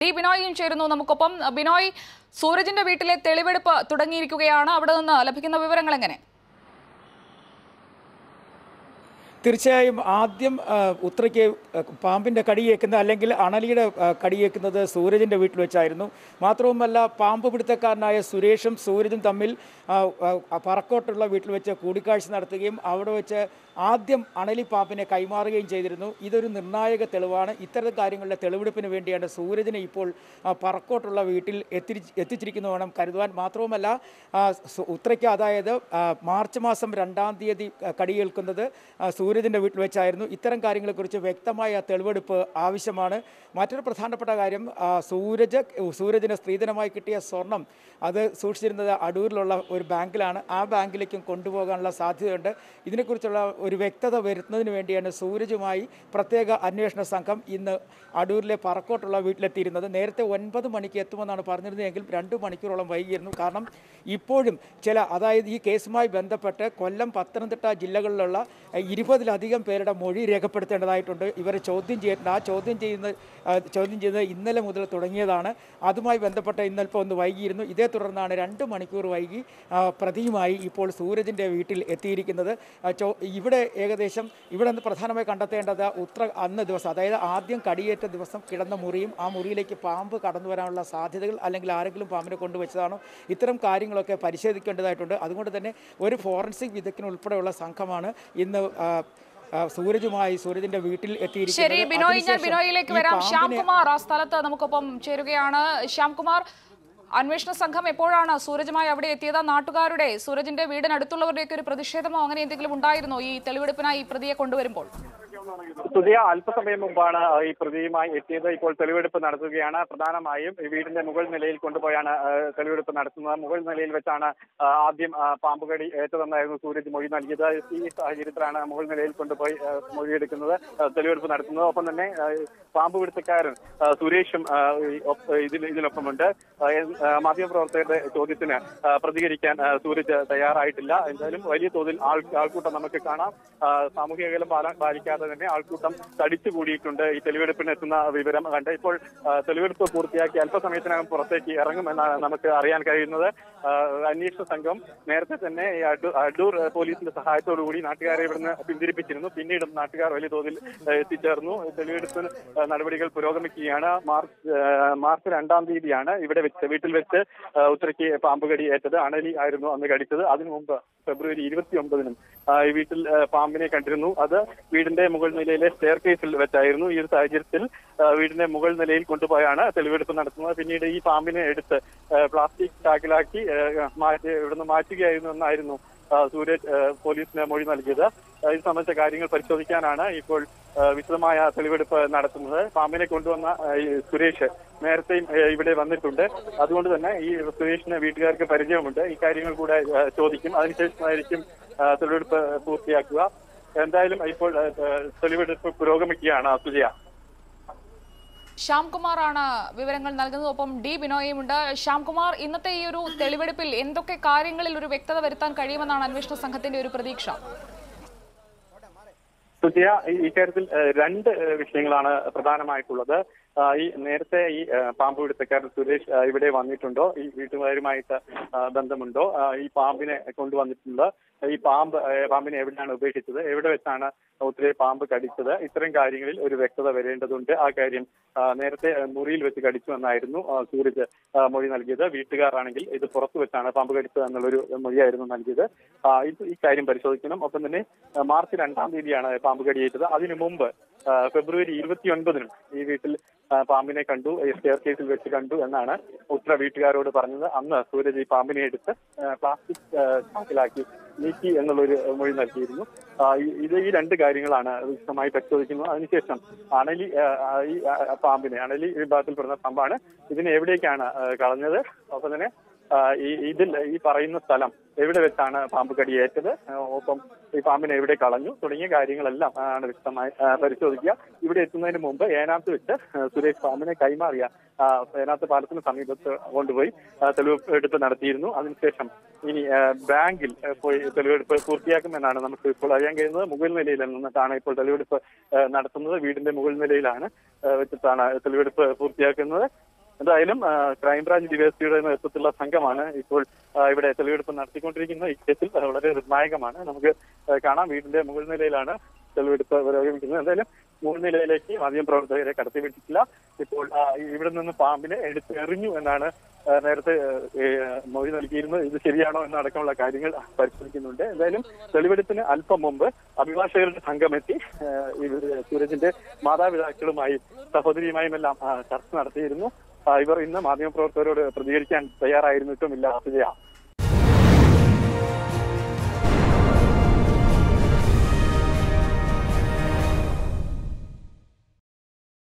T ബിനോയും ചേരുന്നു നമുക്കൊപ്പം ബിനോയ് സൂരജിന്റെ വീട്ടിലെ തെളിവെടുപ്പ് തുടങ്ങിയിരിക്കുകയാണ് അവിടെ നിന്ന് ലഭിക്കുന്ന വിവരങ്ങൾ എങ്ങനെ തീർച്ചയായും ആദ്യം ആ, ഉത്രയ്ക്ക് ആ, പാമ്പിൻ്റെ കടിയേക്കുന്ന അല്ലെങ്കിൽ അണലിയുടെ ആ, കടിയേക്കുന്നത് സൂരജിൻ്റെ വീട്ടിൽ വെച്ചായിരുന്നു മാത്രവുമല്ല പാമ്പ് പിടുത്തക്കാരനായ സുരേഷും സൂരജും തമ്മിൽ ആ, ആ, പറക്കോട്ടുള്ള വീട്ടിൽ വെച്ച് കൂടിക്കാഴ്ച നടത്തുകയും അവിടെ വെച്ച് ആദ്യം അണലി പാമ്പിനെ കൈമാറുകയും ചെയ്തിരുന്നു ഇതൊരു നിർണായക തെളിവാണ് ഇത്തരം കാര്യങ്ങളുടെ തെളിവെടുപ്പിന് വേണ്ടിയാണ് സൂരജിനെ ഇപ്പോൾ ആ, പറക്കോട്ടുള്ള വീട്ടിൽ എത്തി എത്തിച്ചിരിക്കുന്നു വേണം കരുതുവാൻ മാത്രവുമല്ല ആ, സു- ഉത്രയ്ക്ക് അതായത് ആ, മാർച്ച് മാസം രണ്ടാം തീയതി ആ, കടിയേൽക്കുന്നത് ആ, സൂരജിൻ്റെ വീട്ടിൽ വെച്ചായിരുന്നു ഇത്തരം കാര്യങ്ങളെക്കുറിച്ച് വ്യക്തമായ തെളിവെടുപ്പ് ആവശ്യമാണ് മറ്റൊരു പ്രധാനപ്പെട്ട കാര്യം ആ, സൂരജ് സൂരജിന് സ്ത്രീധനമായി കിട്ടിയ സ്വർണം അത് സൂക്ഷിച്ചിരുന്നത് അടൂരിലുള്ള ഒരു ബാങ്കിലാണ് ആ ബാങ്കിലേക്കും കൊണ്ടുപോകാനുള്ള സാധ്യതയുണ്ട് ഇതിനെക്കുറിച്ചുള്ള ഒരു വ്യക്തത വരുത്തുന്നതിന് വേണ്ടിയാണ് സൂരജുമായി പ്രത്യേക അന്വേഷണ സംഘം ഇന്ന് അടൂരിലെ പറക്കോട്ടുള്ള വീട്ടിലെത്തിയിരുന്നത് നേരത്തെ ഒൻപത് മണിക്ക് എത്തുമെന്നാണ് പറഞ്ഞിരുന്നതെങ്കിൽ രണ്ട് മണിക്കൂറോളം വൈകിയിരുന്നു കാരണം ഇപ്പോഴും ചില അതായത് ഈ കേസുമായി ബന്ധപ്പെട്ട് കൊല്ലം പത്തനംതിട്ട ജില്ലകളിലുള്ള എഹ്, ഇരുപതിലധികം പേരുടെ മൊഴി രേഖപ്പെടുത്തേണ്ടതായിട്ടുണ്ട് ഇവരെ ചോദ്യം ചെയ്തിട്ടുണ്ട് ആ ചോദ്യം ചെയ്യുന്ന ആ, ചോദ്യം ചെയ്യുന്നത് ഇന്നലെ മുതൽ തുടങ്ങിയതാണ് അതുമായി ബന്ധപ്പെട്ട് ഇന്നൽപ്പം ഒന്ന് വൈകിയിരുന്നു ഇതേ തുടർന്നാണ് രണ്ട് മണിക്കൂർ വൈകി ആ, പ്രതിയുമായി ഇപ്പോൾ സൂരജിൻ്റെ വീട്ടിൽ എത്തിയിരിക്കുന്നത് ആ, ചോ- ഇവിടെ ഏകദേശം ഇവിടെ നിന്ന് പ്രധാനമായി കണ്ടെത്തേണ്ടത് ഉത്ര അന്ന് ദിവസം അതായത് ആദ്യം കടിയേറ്റ ദിവസം കിടന്ന മുറിയും ആ മുറിയിലേക്ക് പാമ്പ് കടന്നു വരാനുള്ള സാധ്യതകൾ അല്ലെങ്കിൽ ആരെങ്കിലും പാമ്പിനെ കൊണ്ടുവച്ചതാണോ ഇത്തരം കാര്യങ്ങളൊക്കെ പരിശോധിക്കേണ്ടതായിട്ടുണ്ട് അതുകൊണ്ട് തന്നെ ഒരു ഫോറൻസിക് വിദഗ്ധൻ ഉൾപ്പെടെയുള്ള സംഘമാണ് ഇന്ന് ആ, ആ, സൂരജുമായി സൂരജിന്റെ വീട്ടിൽ ശരി എത്തിയിരിക്കുന്നത് ബിനോയ് ഞാൻ അതിനുശേഷം ബിനോയിലേക്ക് ഈ വരാം പാമ്പിനെ- ശ്യാംകുമാർ ആ സ്ഥലത്ത് നമുക്കൊപ്പം ചേരുകയാണ് ശ്യാംകുമാർ അന്വേഷണ സംഘം എപ്പോഴാണ് സൂരജുമായി അവിടെ എത്തിയത് നാട്ടുകാരുടെ സൂരജിന്റെ വീടിനടുത്തുള്ളവരുടെയൊക്കെ ഒരു പ്രതിഷേധമോ അങ്ങനെ എന്തെങ്കിലും ഉണ്ടായിരുന്നോ ഈ തെളിവെടുപ്പിനായി ഈ പ്രതിയെ കൊണ്ടുവരുമ്പോൾ സുധിയ അല്പസമയം മുമ്പാണ് ഈ പ്രതിയുമായി എത്തിയത് ഇപ്പോൾ തെളിവെടുപ്പ് നടത്തുകയാണ് പ്രധാനമായും ഈ വീടിന്റെ മുകൾ നിലയിൽ കൊണ്ടുപോയാണ് ആ, തെളിവെടുപ്പ് നടത്തുന്നത് മുകൾ നിലയിൽ വെച്ചാണ് ആ, ആദ്യം ആ, പാമ്പുകടി ഏറ്റതെന്നായിരുന്നു സൂരജ് മൊഴി നൽകിയത് ഈ സാഹചര്യത്തിലാണ് മുകൾ നിലയിൽ കൊണ്ടുപോയി ആ, മൊഴിയെടുക്കുന്നത് ആ, തെളിവെടുപ്പ് നടത്തുന്നത് ഒപ്പം തന്നെ ആ, പാമ്പ് പിടുത്തക്കാരൻ ആ, സുരേഷും ആ, ഈ ഒപ്പ- ഇതിൽ ഇതിനൊപ്പമുണ്ട് ആ, എൻ- ആ, മാധ്യമപ്രവർത്തകരുടെ ചോദ്യത്തിന് ആ, പ്രതികരിക്കാൻ ആ, സൂരജ് തയ്യാറായിട്ടില്ല എന്തായാലും വലിയ തോതിൽ ആൾ ആൾക്കൂട്ടം നമുക്ക് കാണാം ആ, സാമൂഹിക അകലം പാലാ- പാലിക്കാതെ തന്നെ ആൾക്കൂട്ടം തടിച്ചു കൂടിയിട്ടുണ്ട് ഈ തെളിവെടുപ്പിന് എത്തുന്ന വിവരം കണ്ട് ഇപ്പോൾ ആ, തെളിവെടുപ്പ് പൂർത്തിയാക്കി അല്പസമയത്തിനകം പുറത്തേക്ക് ഇറങ്ങുമെന്നാണ് നമുക്ക് അറിയാൻ കഴിയുന്നത് ആ, അന്വേഷണ സംഘം നേരത്തെ തന്നെ ഈ അടൂ- അടൂർ പോലീസിന്റെ സഹായത്തോടു കൂടി നാട്ടുകാരെ ഇവിടുന്ന് പിന്തിരിപ്പിച്ചിരുന്നു പിന്നീട് നാട്ടുകാർ വലിയ തോതിൽ ആ, എത്തിച്ചേർന്നു തെളിവെടുപ്പ് ആ, നടപടികൾ പുരോഗമിക്കുകയാണ് മാർച്ച് ആ, മാർച്ച് രണ്ടാം തീയതിയാണ് ഇവിടെ വെച്ച് വീട്ടിൽ വെച്ച് ആ, ഉത്തരയ്ക്ക് പാമ്പുകടി ഏറ്റത് അണലി ആയിരുന്നു അന്ന് കടിച്ചത് അതിനു മുമ്പ് ഫെബ്രുവരി ഇരുപത്തി ഒമ്പതിനും ഈ വീട്ടിൽ ആ, പാമ്പിനെ കണ്ടിരുന്നു അത് വീടിന്റെ മുകൾ നിലയിലെ സ്റ്റെയർ കേസിൽ വെച്ചായിരുന്നു ഈ ഒരു സാഹചര്യത്തിൽ ആ, വീടിന്റെ മുകൾ നിലയിൽ കൊണ്ടുപോയാണ് തെളിവെടുപ്പ് നടത്തുന്നത് പിന്നീട് ഈ പാമ്പിനെ എടുത്ത് ആ, പ്ലാസ്റ്റിക് ചാക്കിലാക്കി ആ, മാറ്റി ഇവിടുന്ന് മാറ്റുകയായിരുന്നു എന്നായിരുന്നു ആ, സൂരജ് ആ, പോലീസിന് മൊഴി നൽകിയത് ആ, ഇത് സംബന്ധിച്ച കാര്യങ്ങൾ പരിശോധിക്കാനാണ് ഇപ്പോൾ ആ, വിശദമായ തെളിവെടുപ്പ് നടത്തുന്നത് പാമ്പിനെ കൊണ്ടുവന്ന ആ, ഈ സുരേഷ് നേരത്തെയും ആ, ഇവിടെ വന്നിട്ടുണ്ട് അതുകൊണ്ട് തന്നെ ഈ സുരേഷിന് വീട്ടുകാർക്ക് പരിചയമുണ്ട് ഈ കാര്യങ്ങൾ കൂടെ ആ, ചോദിക്കും അതിനുശേഷമായിരിക്കും ആ, തെളിവെടുപ്പ് പൂർത്തിയാക്കുക എന്തായാലും ഇപ്പോൾ ആ, ആ, തെളിവെടുപ്പ് പുരോഗമിക്കുകയാണ് സുജയ ശ്യാംകുമാറാണ് വിവരങ്ങൾ നൽകുന്നത് ഒപ്പം ഡി ബിനോയും ഉണ്ട് ശ്യാംകുമാർ ഇന്നത്തെ ഈ ഒരു തെളിവെടുപ്പിൽ എന്തൊക്കെ കാര്യങ്ങളിൽ ഒരു വ്യക്തത വരുത്താൻ കഴിയുമെന്നാണ് അന്വേഷണ സംഘത്തിന്റെ ഒരു പ്രതീക്ഷ സുജയ ഈ- ഇക്കാര്യത്തിൽ ഏഹ്, രണ്ട് ഏഹ്, വിഷയങ്ങളാണ് പ്രധാനമായിട്ടുള്ളത് ആ, ഈ നേരത്തെ ഈ ഏഹ്, പാമ്പ് പിടുത്തക്കാരൻ സുരേഷ് ആ, ഇവിടെ വന്നിട്ടുണ്ടോ ഈ വീട്ടുകാരുമായിട്ട് ആ, ബന്ധമുണ്ടോ ആ, ഈ പാമ്പിനെ കൊണ്ടുവന്നിട്ടുണ്ട് ഈ പാമ്പ് ഏഹ്, പാമ്പിനെ എവിടെയാണ് ഉപേക്ഷിച്ചത് എവിടെ വെച്ചാണ് ഒത്തിരി പാമ്പ് കടിച്ചത് ഇത്തരം കാര്യങ്ങളിൽ ഒരു വ്യക്തത വരേണ്ടതുണ്ട് ആ കാര്യം ആ, നേരത്തെ ഏഹ്, മുറിയിൽ വെച്ച് കടിച്ചു എന്നായിരുന്നു ആ, സൂരജ് ആ, മൊഴി നൽകിയത് വീട്ടുകാരാണെങ്കിൽ ഇത് പുറത്തു വെച്ചാണ് പാമ്പ് കടിച്ചത് എന്നുള്ളൊരു മൊഴിയായിരുന്നു നൽകിയത് ആ, ഇത് ഈ കാര്യം പരിശോധിക്കണം ഒപ്പം തന്നെ ആ, മാർച്ച് രണ്ടാം തീയതിയാണ് പാമ്പ് കടിയേറ്റത് അതിനു മുമ്പ് ആ, ഫെബ്രുവരി ഇരുപത്തി ഒൻപതിനും ഈ വീട്ടിൽ ആ, പാമ്പിനെ കണ്ടു സ്റ്റെയർ കേസിൽ വെച്ച് കണ്ടു എന്നാണ് ഉത്തര വീട്ടുകാരോട് പറഞ്ഞത് അന്ന് സൂരജ് ഈ പാമ്പിനെ എടുത്ത് ആ, പ്ലാസ്റ്റിക് ആ, ചാക്കിലാക്കി നീക്കി എന്നുള്ളൊരു മൊഴി നൽകിയിരുന്നു ആ, ഈ- ഇത് ഈ രണ്ട് കാര്യങ്ങളാണ് വിശദമായി പരിശോധിക്കുന്നത് അതിനുശേഷം അണലി ആ, ആ, ഈ ആ, പാമ്പിനെ അണലി വിഭാഗത്തിൽപ്പെടുന്ന പാമ്പാണ് ഇതിനെ എവിടേക്കാണ് ആ, കളഞ്ഞത് ഒപ്പം തന്നെ ആ, ഈ ഇതിൽ ഈ പറയുന്ന സ്ഥലം എവിടെ വെച്ചാണ് പാമ്പ് കടിയേറ്റത് ആ, ഒപ്പം ഈ പാമ്പിനെ എവിടെ കളഞ്ഞു തുടങ്ങിയ കാര്യങ്ങളെല്ലാം ആണ് വ്യക്തമായി ആ, പരിശോധിക്കുക ഇവിടെ എത്തുന്നതിന് മുമ്പ് ഏനാത്ത് വെച്ച് ആ, സുരേഷ് പാമ്പിനെ കൈമാറിയ ആ, ഏനാത്ത് പാലത്തിന് സമീപത്ത് കൊണ്ടുപോയി ആ, തെളിവെടുപ്പ് നടത്തിയിരുന്നു അതിനുശേഷം ഇനി ആ, ബാങ്കിൽ ആ, പോയി തെളിവെടുപ്പ് പൂർത്തിയാക്കുമെന്നാണ് നമുക്ക് ഇപ്പോൾ അറിയാൻ കഴിയുന്നത് മുകൾ നിലയിൽ നിന്നിട്ടാണ് ഇപ്പോൾ തെളിവെടുപ്പ് ആ, നടത്തുന്നത് വീടിന്റെ മുകൾ നിലയിലാണ് ആ, വെച്ചിട്ടാണ് തെളിവെടുപ്പ് പൂർത്തിയാക്കുന്നത് എന്തായാലും ആ, ക്രൈംബ്രാഞ്ച് ഡിവൈഎസ്പിയുടെ നേതൃത്വത്തിലുള്ള സംഘമാണ് ഇപ്പോൾ ആ, ഇവിടെ തെളിവെടുപ്പ് നടത്തിക്കൊണ്ടിരിക്കുന്ന ഈ കേസിൽ ആ, വളരെ നിർണായകമാണ് നമുക്ക് ആ, കാണാം വീടിന്റെ മുകൾ നിലയിലാണ് തെളിവെടുപ്പ് പുരോഗമിക്കുന്നത് എന്തായാലും മുകൾ നിലയിലേക്ക് മാധ്യമ പ്രവർത്തകരെ കടത്തിവിട്ടിട്ടില്ല ഇപ്പോൾ ആ, ഇവിടെ നിന്ന് പാമ്പിനെ എടുത്ത് എറിഞ്ഞു എന്നാണ് ആ, നേരത്തെ ഏ, മൊഴി നൽകിയിരുന്നത് ഇത് ശരിയാണോ എന്നടക്കമുള്ള കാര്യങ്ങൾ പരിശോധിക്കുന്നുണ്ട് എന്തായാലും തെളിവെടുപ്പിന് അല്പം മുമ്പ് അഭിഭാഷകരുടെ സംഘമെത്തി ആ, ഇവര് സൂരജിന്റെ മാതാപിതാക്കളുമായി സഹോദരിയുമായും എല്ലാം ആ, ചർച്ച നടത്തിയിരുന്നു ആ, ഇവർ ഇന്ന് മാധ്യമപ്രവർത്തകരോട് പ്രതികരിക്കാൻ തയ്യാറായിരുന്നിട്ടുമില്ല അസുജയ